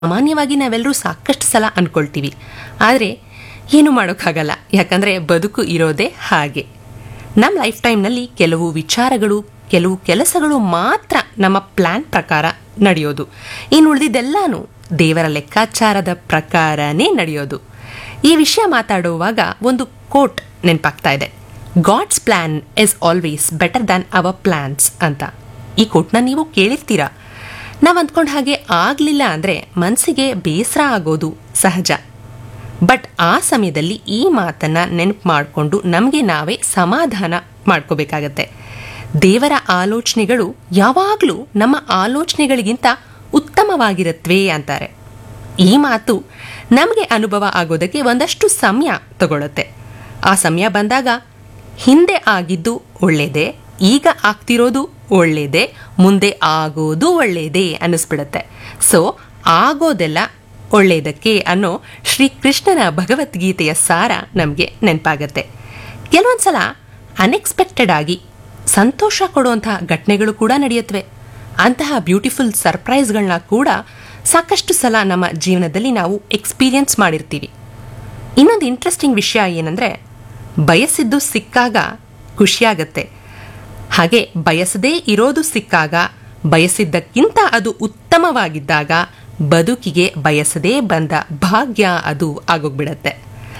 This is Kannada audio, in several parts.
ಸಾಮಾನ್ಯವಾಗಿ ನಾವೆಲ್ಲರೂ ಸಾಕಷ್ಟು ಸಲ ಅಂದ್ಕೊಳ್ತೀವಿ ಆದರೆ ಏನು ಮಾಡೋಕ್ಕಾಗಲ್ಲ ಯಾಕಂದರೆ ಬದುಕು ಇರೋದೇ ಹಾಗೆ ನಮ್ಮ ಲೈಫ್ ಟೈಮ್ನಲ್ಲಿ ಕೆಲವು ವಿಚಾರಗಳು ಕೆಲವು ಕೆಲಸಗಳು ಮಾತ್ರ ನಮ್ಮ ಪ್ಲ್ಯಾನ್ ಪ್ರಕಾರ ನಡೆಯೋದು ಇನ್ನು ಉಳಿದಿದ್ದೆಲ್ಲನೂ ದೇವರ ಲೆಕ್ಕಾಚಾರದ ಪ್ರಕಾರನೇ ನಡೆಯೋದು ಈ ವಿಷಯ ಮಾತಾಡುವಾಗ ಒಂದು ಕೋಟ್ ನೆನಪಾಗ್ತಾ ಇದೆ God's plan is always better than our plans ಅಂತ ಈ ಕೋಟ್ನ ನೀವು ಕೇಳಿರ್ತೀರಾ ನಾವು ಅಂದ್ಕೊಂಡ ಹಾಗೆ ಆಗಲಿಲ್ಲ ಅಂದರೆ ಮನಸ್ಸಿಗೆ ಬೇಸರ ಆಗೋದು ಸಹಜ ಬಟ್ ಆ ಸಮಯದಲ್ಲಿ ಈ ಮಾತನ್ನು ನೆನಪು ಮಾಡಿಕೊಂಡು ನಮಗೆ ನಾವೇ ಸಮಾಧಾನ ಮಾಡ್ಕೋಬೇಕಾಗತ್ತೆ ದೇವರ ಆಲೋಚನೆಗಳು ಯಾವಾಗಲೂ ನಮ್ಮ ಆಲೋಚನೆಗಳಿಗಿಂತ ಉತ್ತಮವಾಗಿರುತ್ತವೆ ಅಂತಾರೆ ಈ ಮಾತು ನಮಗೆ ಅನುಭವ ಆಗೋದಕ್ಕೆ ಒಂದಷ್ಟು ಸಮಯ ತಗೊಳುತ್ತೆ ಆ ಸಮಯ ಬಂದಾಗ ಹಿಂದೆ ಆಗಿದ್ದು ಒಳ್ಳೆಯದೇ ಈಗ ಆಗ್ತಿರೋದು ಒಳ್ಳೆಯದೇ ಮುಂದೆ ಆಗೋದು ಒಳ್ಳೆಯದೇ ಅನ್ನಿಸ್ಬಿಡುತ್ತೆ ಸೊ ಆಗೋದೆಲ್ಲ ಒಳ್ಳೆಯದಕ್ಕೆ ಅನ್ನೋ ಶ್ರೀಕೃಷ್ಣನ ಭಗವದ್ಗೀತೆಯ ಸಾರ ನಮಗೆ ನೆನಪಾಗತ್ತೆ ಕೆಲವೊಂದು ಸಲ ಅನ್ಎಕ್ಸ್ಪೆಕ್ಟೆಡ್ ಆಗಿ ಸಂತೋಷ ಕೊಡುವಂತಹ ಘಟನೆಗಳು ಕೂಡ ನಡೆಯುತ್ತವೆ ಅಂತಹ ಬ್ಯೂಟಿಫುಲ್ ಸರ್ಪ್ರೈಸ್ಗಳನ್ನ ಕೂಡ ಸಾಕಷ್ಟು ಸಲ ನಮ್ಮ ಜೀವನದಲ್ಲಿ ನಾವು ಎಕ್ಸ್ಪೀರಿಯನ್ಸ್ ಮಾಡಿರ್ತೀವಿ ಇನ್ನೊಂದು ಇಂಟ್ರೆಸ್ಟಿಂಗ್ ವಿಷಯ ಏನಂದರೆ ಬಯಸಿದ್ದು ಸಿಕ್ಕಾಗ ಖುಷಿಯಾಗತ್ತೆ ಹಾಗೆ ಬಯಸದೇ ಇರೋದು ಸಿಕ್ಕಾಗ ಬಯಸಿದ್ದಕ್ಕಿಂತ ಅದು ಉತ್ತಮವಾಗಿದ್ದಾಗ ಬದುಕಿಗೆ ಬಯಸದೇ ಬಂದ ಭಾಗ್ಯ ಅದು ಆಗೋಗ್ಬಿಡತ್ತೆ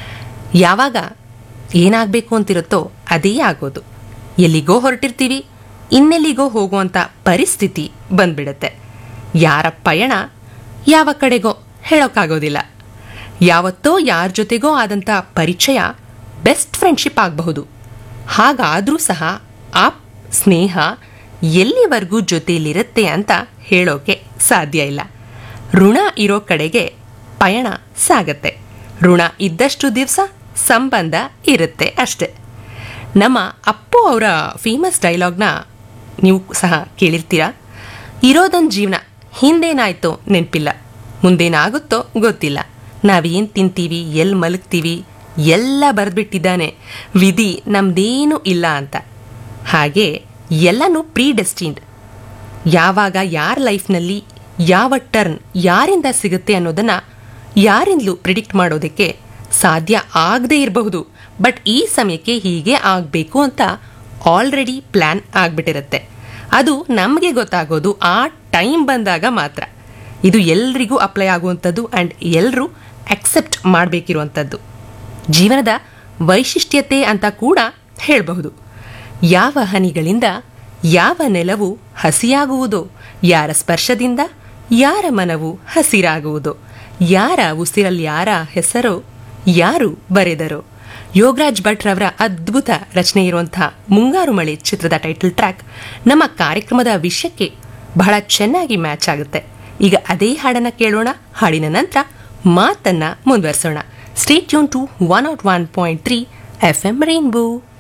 ಯಾವಾಗ ಏನಾಗಬೇಕು ಅಂತಿರುತ್ತೋ ಅದೇ ಆಗೋದು ಎಲ್ಲಿಗೋ ಹೊರಟಿರ್ತೀವಿ ಇನ್ನೆಲ್ಲಿಗೋ ಹೋಗುವಂಥ ಪರಿಸ್ಥಿತಿ ಬಂದ್ಬಿಡತ್ತೆ ಯಾರ ಪಯಣ ಯಾವ ಕಡೆಗೋ ಹೇಳೋಕ್ಕಾಗೋದಿಲ್ಲ ಯಾವತ್ತೋ ಯಾರ ಜೊತೆಗೋ ಆದಂಥ ಪರಿಚಯ ಬೆಸ್ಟ್ ಫ್ರೆಂಡ್ಶಿಪ್ ಆಗಬಹುದು ಹಾಗಾದರೂ ಸಹ ಆ ಸ್ನೇಹ ಎಲ್ಲಿವರೆಗೂ ಜೊತೆಯಲ್ಲಿರುತ್ತೆ ಅಂತ ಹೇಳೋಕೆ ಸಾಧ್ಯ ಇಲ್ಲ ಋಣ ಇರೋ ಕಡೆಗೆ ಪಯಣ ಸಾಗತ್ತೆ ಋಣ ಇದ್ದಷ್ಟು ದಿವಸ ಸಂಬಂಧ ಇರುತ್ತೆ ಅಷ್ಟೆ ನಮ್ಮ ಅಪ್ಪು ಅವರ ಫೇಮಸ್ ಡೈಲಾಗ್ನ ನೀವು ಸಹ ಕೇಳಿರ್ತೀರಾ ಇರೋದೊಂದು ಜೀವನ ಹಿಂದೇನಾಯ್ತೋ ನೆನಪಿಲ್ಲ ಮುಂದೇನಾಗುತ್ತೋ ಗೊತ್ತಿಲ್ಲ ನಾವೇನು ತಿಂತೀವಿ ಎಲ್ಲಿ ಮಲಗ್ತೀವಿ ಎಲ್ಲ ಬರೆದ್ಬಿಟ್ಟಿದ್ದಾನೆ ವಿಧಿ ನಮ್ದೇನೂ ಇಲ್ಲ ಅಂತ ಹಾಗೆ ಎಲ್ಲನೂ ಪ್ರೀ ಡೆಸ್ಟಿನ್ಡ್ ಯಾವಾಗ ಯಾರ ಲೈಫ್ನಲ್ಲಿ ಯಾವ ಟರ್ನ್ ಯಾರಿಂದ ಸಿಗುತ್ತೆ ಅನ್ನೋದನ್ನು ಯಾರಿಂದಲೂ ಪ್ರಿಡಿಕ್ಟ್ ಮಾಡೋದಕ್ಕೆ ಸಾಧ್ಯ ಆಗದೇ ಇರಬಹುದು ಬಟ್ ಈ ಸಮಯಕ್ಕೆ ಹೀಗೆ ಆಗಬೇಕು ಅಂತ ಆಲ್ರೆಡಿ ಪ್ಲ್ಯಾನ್ ಆಗಿಬಿಟ್ಟಿರುತ್ತೆ ಅದು ನಮಗೆ ಗೊತ್ತಾಗೋದು ಆ ಟೈಮ್ ಬಂದಾಗ ಮಾತ್ರ ಇದು ಎಲ್ರಿಗೂ ಅಪ್ಲೈ ಆಗುವಂಥದ್ದು ಆ್ಯಂಡ್ ಎಲ್ಲರೂ ಅಕ್ಸೆಪ್ಟ್ ಮಾಡಬೇಕಿರುವಂಥದ್ದು ಜೀವನದ ವೈಶಿಷ್ಟ್ಯತೆ ಅಂತ ಕೂಡ ಹೇಳಬಹುದು ಯಾವ ಹನಿಗಳಿಂದ ಯಾವ ನೆಲವು ಹಸಿಯಾಗುವುದೋ ಯಾರ ಸ್ಪರ್ಶದಿಂದ ಯಾರ ಮನವು ಹಸಿರಾಗುವುದೋ ಯಾರ ಉಸಿರಲ್ಲಿ ಯಾರ ಹೆಸರೋ ಯಾರು ಬರೆದರೋ ಯೋಗರಾಜ್ ಭಟ್ ರವರ ಅದ್ಭುತ ರಚನೆ ಇರುವಂತಹ ಮುಂಗಾರು ಮಳೆ ಚಿತ್ರದ ಟೈಟಲ್ ಟ್ರ್ಯಾಕ್ ನಮ್ಮ ಕಾರ್ಯಕ್ರಮದ ವಿಷಯಕ್ಕೆ ಬಹಳ ಚೆನ್ನಾಗಿ ಮ್ಯಾಚ್ ಆಗುತ್ತೆ ಈಗ ಅದೇ ಹಾಡನ್ನ ಕೇಳೋಣ ಹಾಡಿನ ನಂತರ ಮಾತನ್ನ ಮುಂದುವರಿಸೋಣ stay tune to one oh one point three F M rainbow